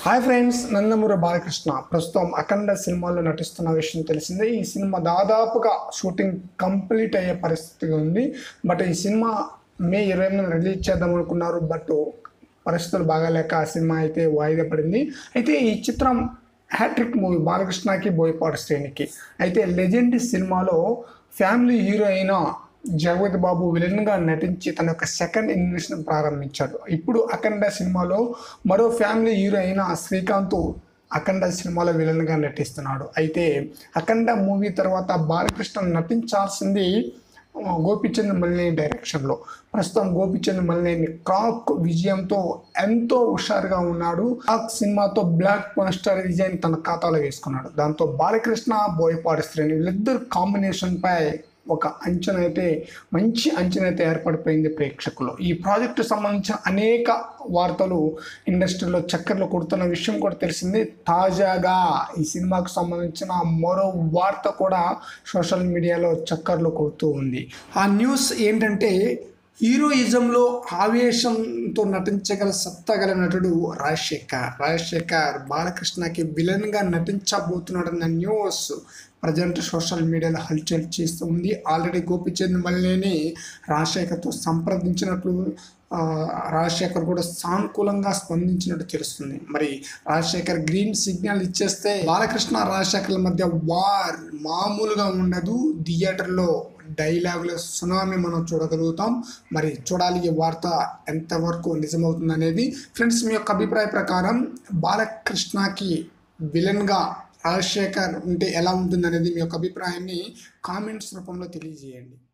hi friends Nandamuri Balakrishna ప్రస్తుతం అఖండ సినిమాలో నటిస్తున్న విషయం తెలిసిందే ఈ సినిమా దాదాపుగా షూటింగ్ కంప్లీట్ అయ్యే పరిస్థితి ఉంది బట్ ఈ సినిమా మే ఇరవై ఎనిమిది రిలీజ్ చేద్దాం అనుకున్నారు బట్ పరిస్థితులు బాగాలేక ఆ సినిమా అయితే వాయిదా పడింది అయితే ఈ చిత్రం హ్యాట్రిక్ మూవీ బాలకృష్ణకి బోయపాటి శ్రేణికి అయితే లెజెండ్ సినిమాలో ఫ్యామిలీ హీరో అయిన జగపతి బాబు విలన్గా నటించి తన యొక్క సెకండ్ ఇన్వెస్ట్ని ప్రారంభించాడు ఇప్పుడు అఖండ సినిమాలో మరో ఫ్యామిలీ హీరో అయిన శ్రీకాంత్ అఖండ సినిమాలో విలన్గా నటిస్తున్నాడు అయితే అఖండ మూవీ తర్వాత బాలకృష్ణ నటించాల్సింది ఆ, గోపిచంద్ మల్లేని డైరెక్షన్లో ప్రస్తుతం గోపిచంద్ మల్లేని క్రాక్ విజయంతో ఎంతో హుషారుగా ఉన్నాడు క్రాక్ సినిమాతో బ్లాక్ మాస్టర్ విజయాన్ని తన ఖాతాలో వేసుకున్నాడు దాంతో బాలకృష్ణ బోయపాటి శ్రేణి వీళ్ళిద్దరు కాంబినేషన్పై ఒక అంచనా అయితే మంచి అంచనా అయితే ఏర్పడిపోయింది ప్రేక్షకులు ఈ ప్రాజెక్టు సంబంధించిన అనేక వార్తలు ఇండస్ట్రీలో చక్కర్లు కొడుతున్న విషయం కూడా తెలిసింది తాజాగా ఈ సినిమాకు సంబంధించిన మరో వార్త కూడా సోషల్ మీడియాలో చక్కర్లు కొడుతూ ఉంది ఆ న్యూస్ ఏంటంటే హీరోయిజంలో ఆవేశంతో నటించగల సత్తగల నటుడు రాజశేఖర్ రాజశేఖర్ బాలకృష్ణకి విలన్గా నటించబోతున్నాడన్న న్యూస్ ప్రజెంట్ సోషల్ మీడియాలో హల్చల్ చేస్తూ ఉంది ఆల్రెడీ గోపిచంద్ మల్లేని రాజశేఖర్తో సంప్రదించినట్లు ఆ, రాజశేఖర్ కూడా సానుకూలంగా స్పందించినట్టు తెలుస్తుంది మరి రాజశేఖర్ గ్రీన్ సిగ్నల్ ఇచ్చేస్తే బాలకృష్ణ రాజశేఖర్ల మధ్య వార్ మామూలుగా ఉండదు థియేటర్లో డైలాగుల సునామీ మనం చూడగలుగుతాం మరి చూడాలి ఈ వార్త ఎంతవరకు నిజమవుతుంది అనేది ఫ్రెండ్స్ మీ యొక్క అభిప్రాయ ప్రకారం బాలకృష్ణకి విలన్గా రాజశేఖర్ ఉంటే ఎలా ఉంటుంది అనేది మీ యొక్క అభిప్రాయాన్ని కామెంట్స్ రూపంలో తెలియజేయండి